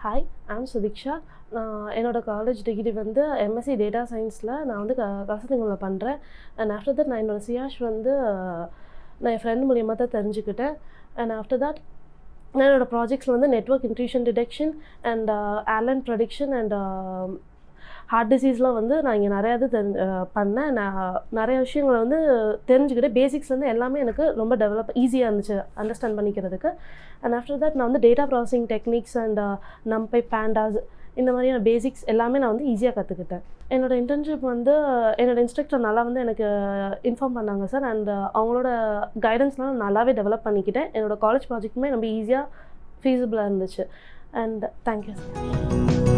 hi I'm Sudiksha நான் என்னோட college degree வந்து எம்எஸ்சி டேட்டா சயின்ஸில் நான் வந்து க கசதிங்களில் பண்ணுறேன் அண்ட் ஆஃப்டர் தட் நான் என்னோட சியாஷ் வந்து நான் என் ஃப்ரெண்ட் மூலியமாக தான் தெரிஞ்சுக்கிட்டேன் அண்ட் ஆஃப்டர் தட் நான் என்னோடய ப்ராஜெக்ட்ஸில் வந்து network intrusion detection and airline prediction and heart டிசீஸ்லாம் வந்து நான் இங்கே நிறையா இது தெரிஞ்சு பண்ணேன் நான் நிறைய விஷயங்களை வந்து தெரிஞ்சுக்கிட்டேன் பேசிக்ஸ்லேருந்து எல்லாமே எனக்கு ரொம்ப டெவலப் ஈஸியாக இருந்துச்சு அண்டர்ஸ்டாண்ட் பண்ணிக்கிறதுக்கு அண்ட் ஆஃப்டர் தட் நான் வந்து data processing techniques and NumPy pandas இந்த மாதிரியான பேசிக்ஸ் எல்லாமே நான் வந்து ஈஸியாக கற்றுக்கிட்டேன் என்னோடய இன்டர்ன்ஷிப் வந்து என்னோடய இன்ஸ்ட்ரக்டர் நல்லா வந்து எனக்கு இன்ஃபார்ம் பண்ணாங்க சார் அண்ட் அவங்களோட கைடன்ஸ்லாம் நல்லாவே டெவலப் பண்ணிக்கிட்டேன் என்னோடய காலேஜ் ப்ராஜெக்ட்டுமே ரொம்ப ஈஸியாக ஃபீஸிபிளாக இருந்துச்சு அண்ட் தேங்க்யூ சார்